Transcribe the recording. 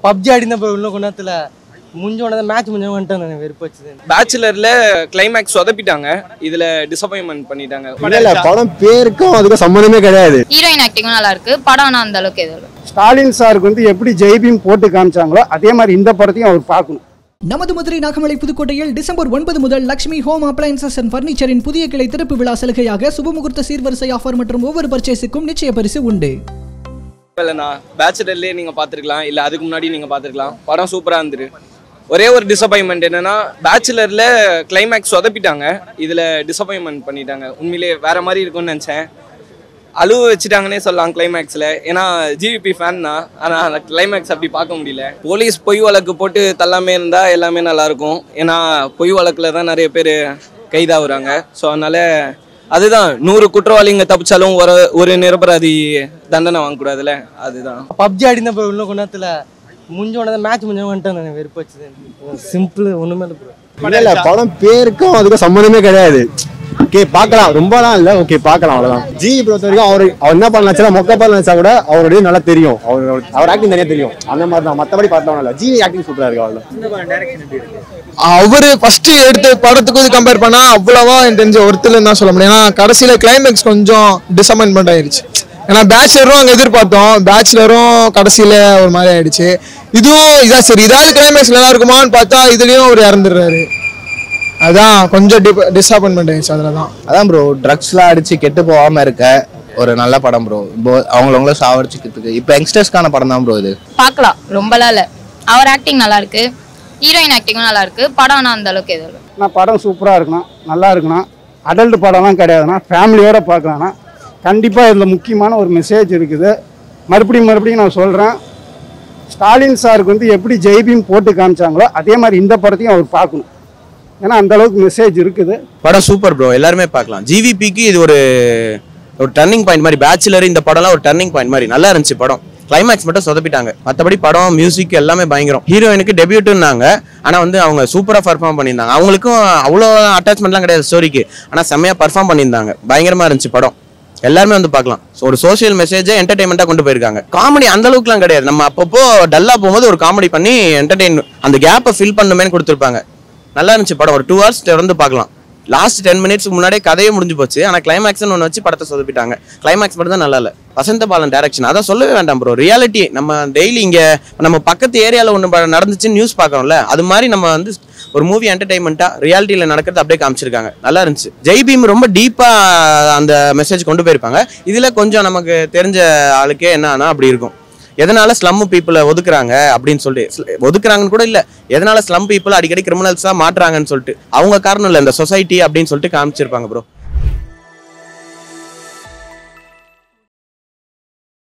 PUBG ஆடின bro இன்னும் கொஞ்ச நேரத்தில் முடிஞ்சோடனே மேட்ச் முடிஞ்ச வந்துட்டேன் நான் வெறுப்பு வச்சுது பேச்சுலர்ல கிளைமேக்ஸ் சொதப்பிட்டாங்க இதுல டிசப்பாயின்மெண்ட் பண்ணிட்டாங்க இல்ல இல்ல படம் பேருக்கும் அதுக்கும் சம்மந்தமே கிடையாது ஹீரோயின் ஆக்டிங்கும் நல்லா இருக்கு படம் ஆனால் அந்த அளவுக்கு எதுவும் இல்லை ஸ்டாலின் சாருக்கு வந்து எப்படி ஜெய்பீம் போட்டு காமிச்சாங்களோ அதே மாதிரி இந்த படத்தையும் அவர் பார்க்கணும் நமது மதுரை நாகமலை புதுக்கோட்டையில் டிசம்பர் ஒன்பது முதல் லக்ஷ்மி ஹோம் அப்ளையன்சஸ் அண்ட் ஃபர்னிச்சரின் புதிய கிளை திறப்பு விழா சலுகையாக சுபமுகூர்த்த சீர்வரிசை ஆஃபர் மற்றும் ஒவ்வொரு பர்ச்சேஸுக்கும் நிச்சய பரிசு உண்டு இல்லைண்ணா பேச்சுலர்லயே நீங்க பாத்துருக்கலாம் இல்ல அதுக்கு முன்னாடி நீங்க பாத்துருக்கலாம் படம் சூப்பரா இருந்துரு ஒரே ஒரு டிசப்பாயின்மெண்ட் என்னன்னா பேச்சுலர்ல கிளைமேக்ஸ் சொதப்பிட்டாங்க இதுல டிசப்பாயின்மெண்ட் பண்ணிட்டாங்க உண்மையிலேயே வேற மாதிரி இருக்கும்னு நினைச்சேன் அழுவ வச்சுட்டாங்கன்னே சொல்லலாம் கிளைமேக்ஸில் ஏன்னா ஜிவிபி ஃபேன் தான் ஆனால் அந்த கிளைமேக்ஸ் அப்படி பார்க்க முடியல போலீஸ் பொய் வழக்கு போட்டு தள்ளாமே இருந்தால் எல்லாமே நல்லாயிருக்கும் ஏன்னா பொய் வழக்கில் தான் நிறைய பேர் கைதாகுறாங்க ஸோ அதனால அதுதான் நூறு குற்றவாளிங்க தப்பிச்சாலும் ஒரு ஒரு நிரபராதி தண்டனை வாங்கக்கூடாதுல்ல அதுதான் பப்ஜி ஆடின ப்ரோ இன்னும் கொஞ்ச நேரத்தில் முடிஞ்சோடனே மேட்ச் முடிஞ்ச வந்துட்டேன் நான் வெறுப்பு வச்சுது சிம்பிள் ஒன்றுமே இல்லை ப்ரோ இல்ல இல்ல படம் பேருக்கும் அதுக்கும் சம்மந்தமே கிடையாது ஓகே பார்க்கலாம் ரொம்பலாம் இல்ல ஓகே பார்க்கலாம் அவ்வளவுதான் ஜி பொறுத்த வரைக்கும் அவர் அவர் என்ன பண்ணலாம் மொக்க பண்ண நினைச்சா கூட அவருடைய நல்லா தெரியும் அவர் அவர் ஆக்டிங் தனியா தெரியும் அந்த மாதிரி தான் மத்தபடி பார்த்தோம் இல்ல ஜி ஆக்டிங் சூப்பரா இருக்கு அவ்வளவு அவரு ஃபர்ஸ்ட் எடுத்த படத்துக்கும் இது கம்பேர் பண்ணா அவ்வளவா எனக்கு தெரிஞ்ச ஒருத்தர் தான் சொல்ல முடியும் ஏன்னா கடைசியில கிளைமேக்ஸ் கொஞ்சம் டிசப்பாயின்மெண்ட் ஆயிருச்சு ஏன்னா பேச்சுலரும் அங்கே எதிர்பார்த்தோம் பேச்சுலரும் கடைசியில ஒரு மாதிரி ஆயிடுச்சு இதுவும் இதா சரி இதாவது கிளைமேக்ஸ் நல்லா இருக்குமான்னு பார்த்தா இதுலயும் அவர் இறந்துடுறாரு அதான் கொஞ்சம் டிசப்பாயின்மெண்ட் ஆயிடுச்சு அதில் தான் அதான் ப்ரோ ட்ரக்ஸ்லாம் அடிச்சு கெட்டு போகாம இருக்க ஒரு நல்ல படம் ப்ரோ இப்போ அவங்களவங்கள சாவடிச்சுக்கிறதுக்கு இப்போ யங்ஸ்டர்ஸ்க்கான படம் தான் ப்ரோ இது பார்க்கலாம் ரொம்பலாம் இல்லை அவர் ஆக்டிங் நல்லா இருக்கு ஹீரோயின் ஆக்டிங்கும் நல்லா இருக்கு படம் ஆனால் அந்த அளவுக்கு எதுவும் இல்லை நான் படம் சூப்பராக இருக்கணும் நல்லா இருக்கணும் அடல்ட் படம்லாம் கிடையாதுண்ணா ஃபேமிலியோட பார்க்கலாம்னா கண்டிப்பாக இதில் முக்கியமான ஒரு மெசேஜ் இருக்குது மறுபடியும் மறுபடியும் நான் சொல்கிறேன் ஸ்டாலின் சாருக்கு வந்து எப்படி ஜெய்பீம் போட்டு காமிச்சாங்களோ அதே மாதிரி இந்த படத்தையும் அவர் பார்க்கணும் ஏன்னா அந்த அளவுக்கு மெசேஜ் இருக்குது படம் சூப்பர் ப்ரோ எல்லாருமே பார்க்கலாம் ஜிவிபிக்கு இது ஒரு ஒரு டர்னிங் பாயிண்ட் மாதிரி பேச்சுலர் இந்த படம்லாம் ஒரு டர்னிங் பாயிண்ட் மாதிரி நல்லா இருந்துச்சு படம் கிளைமேக்ஸ் மட்டும் சொதப்பிட்டாங்க மற்றபடி படம் மியூசிக் எல்லாமே பயங்கரம் ஹீரோயினுக்கு டெபியூட்டுன்னாங்க ஆனால் வந்து அவங்க சூப்பராக பர்ஃபார்ம் பண்ணியிருந்தாங்க அவங்களுக்கும் அவ்வளோ அட்டாச்மெண்ட்லாம் கிடையாது ஸ்டோரிக்கு ஆனால் செம்மையாக பர்ஃபார்ம் பண்ணியிருந்தாங்க பயங்கரமாக இருந்துச்சு படம் எல்லாருமே வந்து பார்க்கலாம் So, ஒரு சோஷியல் மெசேஜை என்டர்டைன்மெண்ட்டாக கொண்டு போயிருக்காங்க காமெடி அந்த அளவுக்குலாம் கிடையாது நம்ம அப்பப்போ டல்லாக போகும்போது ஒரு காமெடி பண்ணி என்டர்டெயின் அந்த கேப்பை ஃபில் பண்ணுமேன்னு கொடுத்துருப்பாங்க நல்லா இருந்துச்சு படம் ஒரு டூ ஹவர்ஸ் தொடர்ந்து பார்க்கலாம் லாஸ்ட் டென் மினிட்ஸ்க்கு முன்னாடியே கதையே முடிஞ்சு போச்சு ஆனால் கிளைமேக்ஸ்னு ஒன்று வச்சு படத்தை சொதப்பிட்டாங்க கிளைமேக்ஸ் மட்டும் தான் நல்லா இல்லை வசந்த பாலன் டேரக்ஷன் அதான் சொல்லவே வேண்டாம் ப்ரோ ரியாலிட்டி நம்ம டெய்லி இங்கே நம்ம பக்கத்து ஏரியாவில் ஒன்று நடந்துச்சுன்னு நியூஸ் பார்க்குறோம்ல அது மாதிரி நம்ம வந்து ஒரு மூவி என்டர்டைன்மெண்ட்டாக ரியாலிட்டியில் நடக்கிறது அப்படியே காமிச்சிருக்காங்க நல்லா இருந்துச்சு ஜெய்பீம் ரொம்ப டீப்பாக அந்த மெசேஜ் கொண்டு போயிருப்பாங்க இதில் கொஞ்சம் நமக்கு தெரிஞ்ச ஆளுக்கே என்னன்னா அப்படி இருக்கும் எதனால ஸ்லம் பீப்புளை ஒதுக்குறாங்க அப்படின்னு சொல்லிட்டு ஸ்ல- ஒதுக்குறாங்கன்னு கூட இல்ல எதனால ஸ்லம் பீப்புள் அடிக்கடி கிரிமினல்ஸா மாட்டுறாங்கன்னு சொல்லிட்டு அவங்க காரணம் இல்ல இந்த சொசைட்டி அப்படின்னு சொல்லிட்டு காமிச்சிருப்பாங்க ப்ரோ